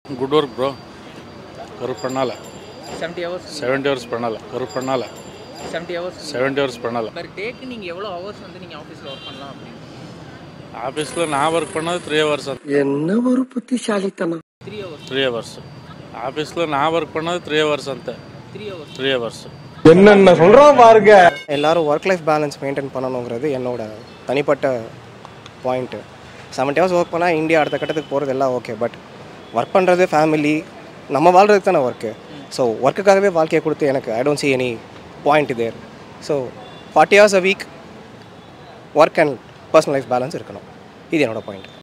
good work bro ஒரு பண்ணால seventy hours seventy hours பண்ணால ஒரு பண்ணால செவன்ட்டி ஹவர்ஸ் செவன்ட்டி ஹவர்ஸ் பண்ணால பர் டேக்கு நீங்கள் எவ்வளோ ஹவர்ஸ் வந்து நீங்கள் ஆஃபீஸில் ஒர்க் பண்ணலாம் அப்படின்னு ஆஃபீஸில் நான் ஒர்க் பண்ணது த்ரீ ஹவர்ஸ் என்ன ஒரு புத்திசாலித்தனம் த்ரீ ஹவர்ஸ் த்ரீ ஹவர்ஸ் ஆஃபீஸில் நான் ஒர்க் பண்ணது த்ரீ ஹவர்ஸ் ಅಂತೆ த்ரீ ஹவர்ஸ் த்ரீ ஹவர்ஸ் என்னென்ன சொல்றான் பாருங்க எல்லாரும் ஒர்க் லைஃப் பேலன்ஸ் மெயின்டைன் பண்ணணுங்கிறது என்னோட தனிப்பட்ட பாயிண்ட்டு செவன்ட்டி ஹவர்ஸ் ஒர்க் பண்ணால் இந்தியா அடுத்த கட்டத்துக்கு போகிறது எல்லாம் ஓகே பட் ஒர்க் பண்ணுறது ஃபேமிலி நம்ம வாழ்றதுக்கு தானே ஒர்க்கு ஸோ ஒர்க்குக்காகவே வாழ்க்கையை கொடுத்து எனக்கு I don't see any point there so forty hours a week work and personal life balance இருக்கணும் இது என்னோட பாயிண்ட்